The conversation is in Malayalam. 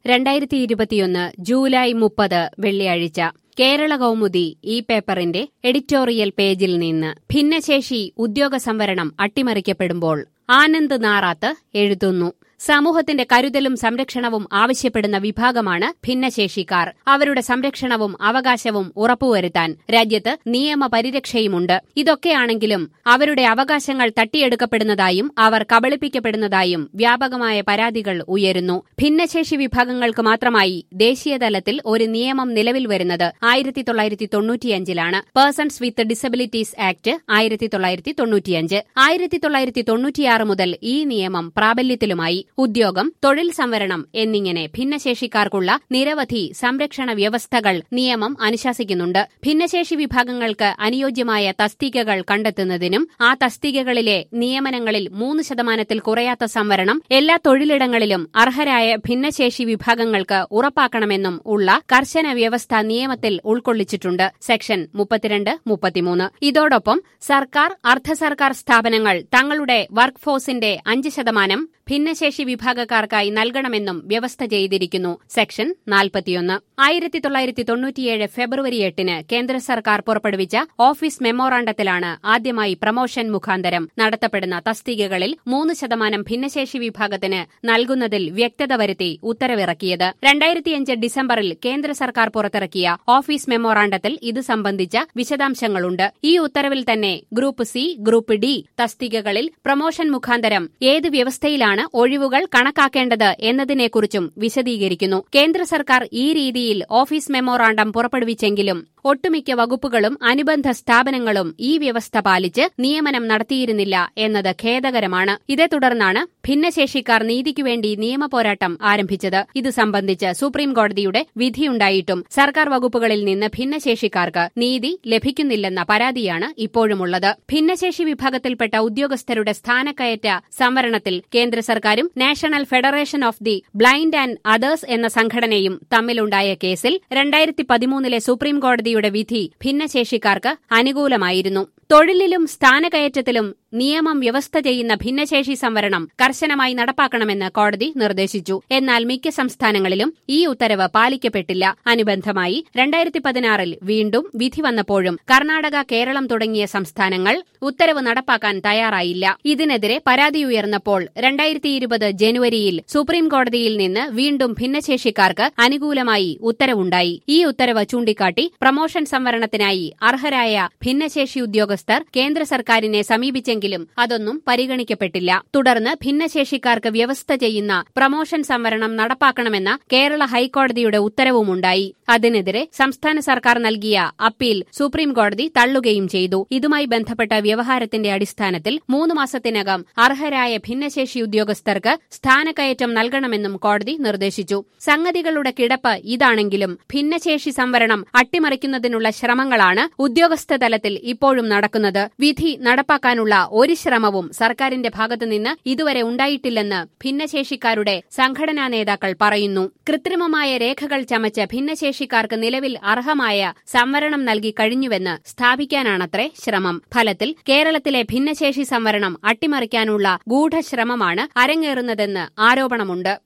രണ്ടായിരത്തി ഇരുപത്തിയൊന്ന് ജൂലൈ മുപ്പത് വെള്ളിയാഴ്ച കേരള കൗമുദി ഈ പേപ്പറിന്റെ എഡിറ്റോറിയൽ പേജിൽ നിന്ന് ഭിന്നശേഷി ഉദ്യോഗ സംവരണം അട്ടിമറിക്കപ്പെടുമ്പോൾ ആനന്ദ് നാറാത്ത് എഴുതുന്നു സമൂഹത്തിന്റെ കരുതലും സംരക്ഷണവും ആവശ്യപ്പെടുന്ന വിഭാഗമാണ് ഭിന്നശേഷിക്കാർ അവരുടെ സംരക്ഷണവും അവകാശവും ഉറപ്പുവരുത്താൻ രാജ്യത്ത് നിയമ പരിരക്ഷയുമുണ്ട് ഇതൊക്കെയാണെങ്കിലും അവരുടെ അവകാശങ്ങൾ തട്ടിയെടുക്കപ്പെടുന്നതായും അവർ കബളിപ്പിക്കപ്പെടുന്നതായും വ്യാപകമായ പരാതികൾ ഉയരുന്നു ഭിന്നശേഷി വിഭാഗങ്ങൾക്ക് മാത്രമായി ദേശീയതലത്തിൽ ഒരു നിയമം നിലവിൽ വരുന്നത് ആയിരത്തി തൊള്ളായിരത്തി തൊണ്ണൂറ്റിയഞ്ചിലാണ് പേഴ്സൺസ് വിത്ത് ഡിസബിലിറ്റീസ് ആക്ട് ആയിരത്തി തൊള്ളായിരത്തി തൊണ്ണൂറ്റിയഞ്ച് ആയിരത്തി തൊള്ളായിരത്തി തൊണ്ണൂറ്റിയാറ് മുതൽ ഈ നിയമം പ്രാബല്യത്തിലുമായി ഉദ്യോഗം തൊഴിൽ സംവരണം എന്നിങ്ങനെ ഭിന്നശേഷിക്കാർക്കുള്ള നിരവധി സംരക്ഷണ വ്യവസ്ഥകൾ നിയമം അനുശാസിക്കുന്നുണ്ട് ഭിന്നശേഷി വിഭാഗങ്ങൾക്ക് അനുയോജ്യമായ തസ്തികകൾ കണ്ടെത്തുന്നതിനും ആ തസ്തികകളിലെ നിയമനങ്ങളിൽ മൂന്ന് ശതമാനത്തിൽ കുറയാത്ത സംവരണം എല്ലാ തൊഴിലിടങ്ങളിലും അർഹരായ ഭിന്നശേഷി വിഭാഗങ്ങൾക്ക് ഉറപ്പാക്കണമെന്നും ഉള്ള കർശന വ്യവസ്ഥ നിയമത്തിൽ ഉൾക്കൊള്ളിച്ചിട്ടുണ്ട് സെക്ഷൻ മുപ്പത്തിരണ്ട് മുപ്പത്തിമൂന്ന് ഇതോടൊപ്പം സർക്കാർ അർദ്ധ സർക്കാർ സ്ഥാപനങ്ങൾ തങ്ങളുടെ വർക്ക് ഫോഴ്സിന്റെ അഞ്ച് ശതമാനം ഭിന്നശേഷി വിഭാഗക്കാർക്കായി നൽകണമെന്നും വ്യവസ്ഥ ചെയ്തിരിക്കുന്നു സെക്ഷൻ നാൽപ്പത്തിയൊന്ന് ആയിരത്തി തൊള്ളായിരത്തി തൊണ്ണൂറ്റിയേഴ് ഫെബ്രുവരി എട്ടിന് കേന്ദ്ര സർക്കാർ പുറപ്പെടുവിച്ച ഓഫീസ് മെമ്മോറാണ്ടത്തിലാണ് ആദ്യമായി പ്രമോഷൻ മുഖാന്തരം നടത്തപ്പെടുന്ന തസ്തികകളിൽ മൂന്ന് ശതമാനം ഭിന്നശേഷി വിഭാഗത്തിന് നൽകുന്നതിൽ വ്യക്തത വരുത്തി ഉത്തരവിറക്കിയത് രണ്ടായിരത്തിയഞ്ച് ഡിസംബറിൽ കേന്ദ്ര സർക്കാർ പുറത്തിറക്കിയ ഓഫീസ് മെമ്മോറാണ്ടത്തിൽ ഇത് സംബന്ധിച്ച വിശദാംശങ്ങളുണ്ട് ഈ ഉത്തരവിൽ തന്നെ ഗ്രൂപ്പ് സി ഗ്രൂപ്പ് ഡി തസ്തികകളിൽ പ്രമോഷൻ മുഖാന്തരം ഏത് വ്യവസ്ഥയിലാണ് ഒഴിവുകൾ കണക്കാക്കേണ്ടത് എന്നതിനെക്കുറിച്ചും വിശദീകരിക്കുന്നു കേന്ദ്ര സർക്കാർ ഈ രീതിയിൽ ഓഫീസ് മെമ്മോറാണ്ടം പുറപ്പെടുവിച്ചെങ്കിലും ഒട്ടുമിക്ക വകുപ്പുകളും അനുബന്ധ സ്ഥാപനങ്ങളും ഈ വ്യവസ്ഥ പാലിച്ച് നിയമനം നടത്തിയിരുന്നില്ല എന്നത് ഖേദകരമാണ് ഇതേ തുടർന്നാണ് ഭിന്നശേഷിക്കാർ നീതിക്കുവേണ്ടി നിയമപോരാട്ടം ആരംഭിച്ചത് ഇത് സംബന്ധിച്ച് സുപ്രീം കോടതിയുടെ വിധിയുണ്ടായിട്ടും സർക്കാർ വകുപ്പുകളിൽ നിന്ന് ഭിന്നശേഷിക്കാർക്ക് നീതി ലഭിക്കുന്നില്ലെന്ന പരാതിയാണ് ഇപ്പോഴുമുള്ളത് ഭിന്നശേഷി വിഭാഗത്തിൽപ്പെട്ട ഉദ്യോഗസ്ഥരുടെ സ്ഥാനക്കയറ്റ സംവരണത്തിൽ കേന്ദ്ര സർക്കാരും national federation of the blind and others എന്ന സംഘടനയും തമ്മിലുണ്ടായ കേസിൽ രണ്ടായിരത്തി പതിമൂന്നിലെ സുപ്രീം കോടതിയുടെ വിധി ഭിന്നശേഷിക്കാർക്ക് അനുകൂലമായിരുന്നു തൊഴിലിലും സ്ഥാനകയറ്റത്തിലും നിയമം വ്യവസ്ഥ ചെയ്യുന്ന ഭിന്നശേഷി സംവരണം കർശനമായി നടപ്പാക്കണമെന്ന് കോടതി നിർദ്ദേശിച്ചു എന്നാൽ മിക്ക സംസ്ഥാനങ്ങളിലും ഈ ഉത്തരവ് പാലിക്കപ്പെട്ടില്ല അനുബന്ധമായി രണ്ടായിരത്തി പതിനാറിൽ വീണ്ടും വിധി വന്നപ്പോഴും കർണാടക കേരളം തുടങ്ങിയ സംസ്ഥാനങ്ങൾ ഉത്തരവ് നടപ്പാക്കാൻ തയ്യാറായില്ല ഇതിനെതിരെ പരാതിയുയർന്നപ്പോൾ രണ്ടായിരത്തി ഇരുപത് ജനുവരിയിൽ സുപ്രീം കോടതിയിൽ നിന്ന് വീണ്ടും ഭിന്നശേഷിക്കാർക്ക് അനുകൂലമായി ഉത്തരവുണ്ടായി ഈ ഉത്തരവ് ചൂണ്ടിക്കാട്ടി പ്രമോഷൻ സംവരണത്തിനായി അർഹരായ ഭിന്നശേഷി ഉദ്യോഗസ്ഥർ കേന്ദ്ര സർക്കാരിനെ സമീപിച്ചെങ്കിലും അതൊന്നും പരിഗണിക്കപ്പെട്ടില്ല തുടർന്ന് ഭിന്നശേഷിക്കാർക്ക് വ്യവസ്ഥ ചെയ്യുന്ന പ്രമോഷൻ സംവരണം നടപ്പാക്കണമെന്ന കേരള ഹൈക്കോടതിയുടെ ഉത്തരവുമുണ്ടായി അതിനെതിരെ സംസ്ഥാന സർക്കാർ നൽകിയ അപ്പീൽ സുപ്രീം കോടതി തള്ളുകയും ചെയ്തു ഇതുമായി ബന്ധപ്പെട്ട വ്യവഹാരത്തിന്റെ അടിസ്ഥാനത്തിൽ മൂന്ന് മാസത്തിനകം അർഹരായ ഭിന്നശേഷി ഉദ്യോഗസ്ഥർക്ക് സ്ഥാനക്കയറ്റം നൽകണമെന്നും കോടതി നിർദ്ദേശിച്ചു സംഗതികളുടെ കിടപ്പ് ഇതാണെങ്കിലും ഭിന്നശേഷി സംവരണം അട്ടിമറിക്കുന്നതിനുള്ള ശ്രമങ്ങളാണ് ഉദ്യോഗസ്ഥ തലത്തിൽ ഇപ്പോഴും നടക്കുന്നത് വിധി നടപ്പാക്കാനുള്ള ഒരു ശ്രമവും സർക്കാരിന്റെ ഭാഗത്തുനിന്ന് ഇതുവരെ ഉണ്ടായിട്ടില്ലെന്ന് ഭിന്നശേഷിക്കാരുടെ സംഘടനാ നേതാക്കൾ പറയുന്നു കൃത്രിമമായ രേഖകൾ ചമച്ച് ഭിന്നശേഷിക്കാർക്ക് നിലവിൽ അർഹമായ സംവരണം നൽകി കഴിഞ്ഞുവെന്ന് സ്ഥാപിക്കാനാണത്രേ ശ്രമം ഫലത്തിൽ കേരളത്തിലെ ഭിന്നശേഷി സംവരണം അട്ടിമറിക്കാനുള്ള ഗൂഢശ്രമമാണ് അരങ്ങേറുന്നതെന്ന് ആരോപണമുണ്ട്